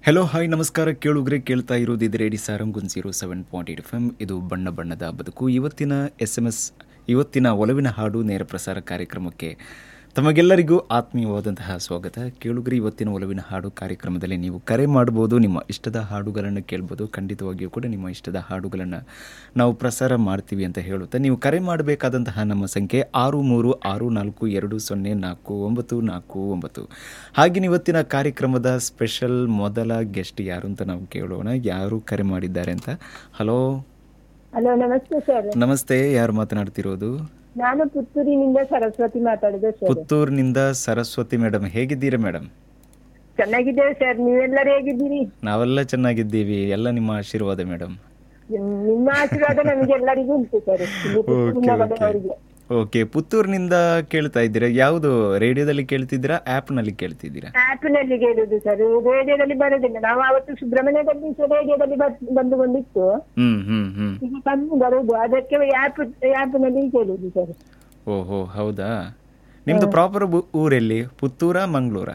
hello hi ನಮಸ್ಕಾರ ಕೇಳುಗ್ರೆ ಕೇಳ್ತಾ ಇರೋದು ಇದು ರೇಡಿ ಸಾರಂಗುನ್ zero seven point eight F M ಇದು ಬಣ್ಣ ಬಣ್ಣದ ಬದುಕು ಇವತ್ತಿನ ಎಸ್ ಎಮ್ ಎಸ್ ಇವತ್ತಿನ ಒಲವಿನ ಹಾಡು ನೇರ ಪ್ರಸಾರ ಕಾರ್ಯಕ್ರಮಕ್ಕೆ ತಮಗೆಲ್ಲರಿಗೂ ಆತ್ಮೀಯವಾದಂತಹ ಸ್ವಾಗತ ಕೇಳುಗ್ರಿ ಇವತ್ತಿನ ಒಲವಿನ ಹಾಡು ಕಾರ್ಯಕ್ರಮದಲ್ಲಿ ನೀವು ಕರೆ ಮಾಡ್ಬೋದು ನಿಮ್ಮ ಇಷ್ಟದ ಹಾಡುಗಳನ್ನು ಕೇಳ್ಬೋದು ಖಂಡಿತವಾಗಿಯೂ ಕೂಡ ನಿಮ್ಮ ಇಷ್ಟದ ಹಾಡುಗಳನ್ನು ನಾವು ಪ್ರಸಾರ ಮಾಡ್ತೀವಿ ಅಂತ ಹೇಳುತ್ತಾ ನೀವು ಕರೆ ಮಾಡಬೇಕಾದಂತಹ ನಮ್ಮ ಸಂಖ್ಯೆ ಆರು ಮೂರು ಆರು ನಾಲ್ಕು ಎರಡು ಸೊನ್ನೆ ನಾಲ್ಕು ಒಂಬತ್ತು ನಾಲ್ಕು ಒಂಬತ್ತು ಹಾಗೆಯೇ ಇವತ್ತಿನ ಕಾರ್ಯಕ್ರಮದ ಸ್ಪೆಷಲ್ ಮೊದಲ ಗೆಸ್ಟ್ ಯಾರು ಅಂತ ನಾವು ಕೇಳೋಣ ಯಾರು ಕರೆ ಮಾಡಿದ್ದಾರೆ ಅಂತ ಹಲೋ ಹಲೋ ನಮಸ್ತೆ ಸರ್ ನಮಸ್ತೆ ಯಾರು ಮಾತನಾಡ್ತಿರೋದು ನಾನು ಪುತ್ತೂರಿನಿಂದ ಸರಸ್ವತಿ ಮಾತಾಡಿದೆ ಸರ್ ಪುತ್ತೂರಿನಿಂದ ಸರಸ್ವತಿ ಮೇಡಮ್ ಹೇಗಿದ್ದೀರಾ ಮೇಡಮ್ ಚೆನ್ನಾಗಿದ್ದೇವೆ ಸರ್ ನೀವೆಲ್ಲರೂ ಹೇಗಿದ್ದೀರಿ ನಾವೆಲ್ಲ ಚೆನ್ನಾಗಿದ್ದೀವಿ ಎಲ್ಲ ನಿಮ್ಮ ಆಶೀರ್ವಾದ ಮೇಡಮ್ ನಿಮ್- ನಿಮ್ಮ ಆಶೀರ್ವಾದ ನಮಗೆಲ್ಲರಿಗೂ ಉಂಟು ಸರ್ ಇಲ್ಲಿ ಪುತ್ತೂರಿನ ಬಡವರಿಗೆ ಓಕೆ ಪುತ್ತೂರಿನಿಂದ ಕೇಳ್ತಾ ಇದ್ದೀರಾ ಯಾವುದು ರೇಡಿಯೋದಲ್ಲಿ ಕೇಳ್ತಿದ್ದೀರಾ ಆ್ಯಪ್ನಲ್ಲಿ ಕೇಳ್ತಿದ್ದೀರಾ ಆ್ಯಪ್ನಲ್ಲಿ ಕೇಳುದು ಸರ್ ರೇಡಿಯೋದಲ್ಲಿ ಬರೋದಿಲ್ಲ ನಾವು ಅವತ್ತು ಸುಬ್ರಹ್ಮಣ್ಯದಲ್ಲಿ ಸಹ ರೇಡಿಯೋದಲ್ಲಿ ಬರ್- ಬಂದುಕೊಂಡಿತ್ತು ಹ್ಮ್ ಹ್ಮ್ ಹ್ಮ್ ಈಗ ಕಮ್ಮಿ ಬರುದು ಅದಕ್ಕೆ ಆ್ಯಪ್ ಆ್ಯಪ್ನಲ್ಲಿ ಕೇಳುದು ಸರ್ ಓಹೋ ಹೌದಾ ನಿಮ್ದು ಪ್ರಾಪರ್ ಊರೆಲ್ಲಿ ಪುತ್ತೂರ ಮಂಗಳೂರ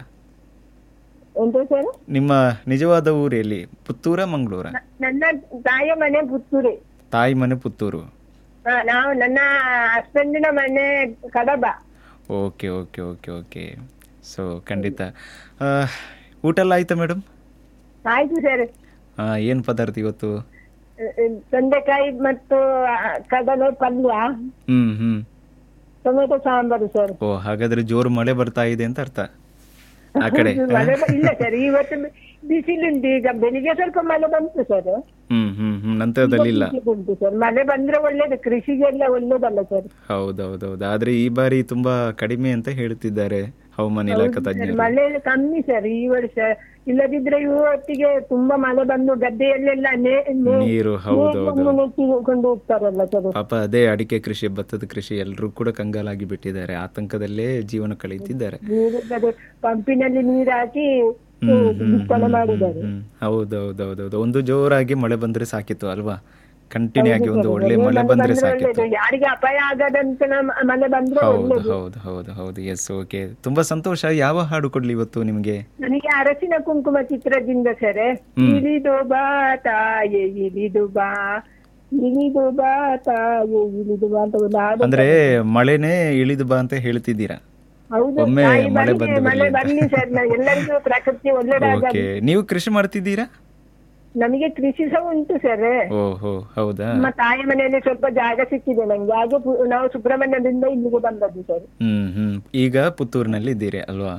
ಎಂತ ಸರ್ ನಿಮ್ಮ ನಿಜವಾದ ಊರೆಲ್ಲಿ ಪುತ್ತೂರ ಮಂಗಳೂರ ನನ್ನ ತಾಯಿಯ ಮನೆ ಪುತ್ತೂರೇ ತಾಯಿ ಮನೆ ಪುತ್ತೂರು ಹಾ, ನಾವು ನನ್ನ ಹಸ್ಬೆಂಡಿನ ಮನೆ Kadaba okay okay okay okay so ಖಂಡಿತ ಆ, ಊಟ ಎಲ್ಲ ಆಯ್ತಾ ಮೇಡಮ್ ಆಯ್ತು ಸರ್ ಏನು ಪದಾರ್ಥ ಇವತ್ತು ತೊಂಡೆಕಾಯಿ ಮತ್ತು ಆ, ಕಡಲೆ ಪಲ್ಯ ಹ್ಮ್ ಹ್ಮ್ ಟೊಮೆಟೊ ಸಾಂಬಾರು ಸರ್ ಓ ಹಾಗಾದ್ರೆ ಜೋರು ಮಳೆ ಬರ್ತಾ ಇದೆ ಅಂತ ಅರ್ಥ ಆ ಕಡೆ ಮಳೆ ಬ- ಇಲ್ಲ ಸರ್ ಇವತ್ತು ಬಿಸಿಲುಂಟು ಈಗ ಬೆಳಿಗ್ಗೆ ಸ್ವಲ್ಪ ಮಳೆ ಬಂತು ಸರ್ ಹ್ಮ್ ಹ್ಮ್ ಹ್ಮ್ ನಂತರದಲ್ಲಿ ಇಲ್ಲ ಉಂಟು ಸರ್ ಮಳೆ ಬಂದ್ರೆ ಒಳ್ಳೇದು ಕೃಷಿಗೆಲ್ಲ ಒಳ್ಳೇದಲ್ಲ ಸರ್ ಹೌದೌದೌದು ಆದ್ರೆ ಈ ಬಾರಿ ತುಂಬಾ ಕಡಿಮೆ ಅಂತ ಹೇಳ್ತಿದ್ದಾರೆ ಹವಾಮಾನ ಇಲಾಖೆ ತಜ್ಞರು ಮಳೆ ಕಮ್ಮಿ ಸರ್ ಈ ವರ್ಷ ಇಲ್ಲದಿದ್ರೆ ಇವತ್ತಿಗೆ ತುಂಬಾ ಮಳೆ ಬಂದು ಗದ್ದೆಯಲ್ಲೆಲ್ಲ ನೇ- ನೇ- ನೀರು ಹೌದೌದು ನೇಗಿಲನ್ನು ನೆಟ್ಟಿಕೊಂಡು ಹೋಗ್ತಾರಲ್ಲ ಸರ್ ಪಾಪ ಅದೇ ಅಡಿಕೆ ಕೃಷಿ ಭತ್ತದ ಕೃಷಿ ಎಲ್ಲರೂ ಕೂಡ ಕಂಗಾಲಾಗಿ ಬಿಟ್ಟಿದ್ದಾರೆ ಆತಂಕದಲ್ಲೇ ಜೀವನ ಕಳೀತಿದ್ದಾರೆ ನೀರು ಅದೇ ಪಂಪಿನಲ್ಲಿ ನೀರು ಹಾಕಿ ಹ್ಮ್, ಹ್ಮ್, ಬಿತ್ತನೆ ಮಾಡಿದ್ದಾರೆ ಹ್ಮ್ ಹೌದೌದೌದೌದು ಒಂದು ಜೋರಾಗಿ ಮಳೆ ಬಂದ್ರೆ ಸಾಕಿತ್ತು ಅಲ್ವಾ ಕಂಟಿನ್ಯೂ ಆಗಿ ಒಂದು ಒಳ್ಳೆ ಮಳೆ ಬಂದ್ರೆ ಸಾಕಿತ್ತು ಒಳ್ಳೇದು ಯಾರಿಗೆ ಅಪಾಯ ಆಗದಂತ ನಮ್ಮ ಮಳೆ ಬಂದ್ರೆ ಹೌದು ಒಳ್ಳೇದು ಹೌದು ಹೌದು ಹೌದು ಎಸ್ ಓಕೆ ತುಂಬಾ ಸಂತೋಷ ಯಾವ ಹಾಡು ಕೊಡ್ಲಿ ಇವತ್ತು ನಿಮಗೆ ನನಗೆ ಅರಸಿನ ಕುಂಕುಮ ಚಿತ್ರದಿಂದ ಸರ್ ಇಳಿದು ಬಾ ತಾಯೆ ಇಳಿದು ಬಾ ಇಳಿದು ಬಾ ತಾಯೆ ಇಳಿದು ಬಾ ಅಂತ ಒಂದು ಹಾಡು ಅಂದ್ರೆ ಮಳೆನೇ ಇಳಿದು ಬಾ ಅಂತ ಹೇಳ್ತಿದ್ದೀರಾ ಹೌದು ಒಮ್ಮೆ ತಾಯಿ ಮಳೆ ಬರ್ಲಿ, ಬಂದು ಮಳೆ ಬರ್ಲಿ ಬರ್ಲಿ ಸರ್ ನಾವು ಎಲ್ಲರಿಗೂ ಪ್ರಕೃತಿ ಒಳ್ಳೇದಾಗ ಓಕೆ ನೀವು ಕೃಷಿ ಮಾಡ್ತಿದ್ದೀರಾ ನಮಗೆ ಕೃಷಿ ಸಹ ಉಂಟು ಸರ್ ಓಹೋ ಹೌದಾ ನಮ್ಮ ತಾಯಿ ಮನೆಯಲ್ಲಿ ಸ್ವಲ್ಪ ಜಾಗ ಸಿಕ್ಕಿದೆ ನಂಗೆ ಹಾಗೆ ಪು- ನಾವು ಸುಬ್ರಹ್ಮಣ್ಯದಿಂದ ಇಲ್ಲಿಗೆ ಬಂದದ್ದು ಸರ್ ಹ್ಮ್ ಹ್ಮ್ ಈಗ ಪುತ್ತೂರಿನಲ್ಲಿ ಇದ್ದೀರಿ ಅಲ್ವಾ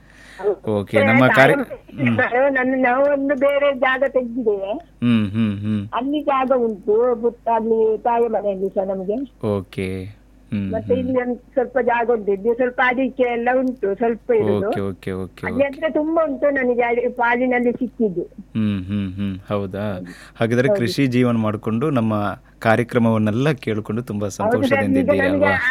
ಓಕೆ ನಮ್ಮ ಕಾರ್ಯ ನಾವು- ನನ್ನ ನಾವು ಒಂದು ಬೇರೆ ಜಾಗ ತೆಗೆದಿದ್ದೇವೆ ಹ್ಮ್ ಹ್ಮ್ ಹ್ಮ್ ಅಲ್ಲಿ ಜಾಗ ಉಂಟು ಬುತ್ತ ಅಲ್ಲಿ ತಾಯಿ ಮನೆಯಲ್ಲಿ ಸಹ ನಮಗೆ ಓಕೆ ಹ್ಮ್ ಮತ್ತೆ ಇಲ್ಲಿ ಒಂದು ಸ್ವಲ್ಪ ಜಾಗ ಉಂಟು ಇಲ್ಲಿ ಸ್ವಲ್ಪ ಅಡಿಕೆ ಎಲ್ಲ ಉಂಟು ಸ್ವಲ್ಪ ಇರುದು ಓಕೆ ಓಕೆ ಓಕೆ ಅಲ್ಲಿ ಹತ್ರ ತುಂಬಾ ಉಂಟು ನನಗೆ ಅಡಿ- ಪಾಲಿನಲ್ಲಿ ಸಿಕ್ಕಿದ್ದು ಹ್ಮ್ ಹ್ಮ್ ಹ್ಮ್ ಹೌದಾ ಹಾಗಾದ್ರೆ ಕೃಷಿ ಜೀವನ ಮಾಡಿಕೊಂಡು ನಮ್ಮ ಕಾರ್ಯಕ್ರಮವನ್ನೆಲ್ಲ ಕೇಳಿಕೊಂಡು ತುಂಬಾ ಸಂತೋಷದಿಂದ ಈಗ ಇದ್ದೀರಿ ನನಗೆ ಅಲ್ವಾ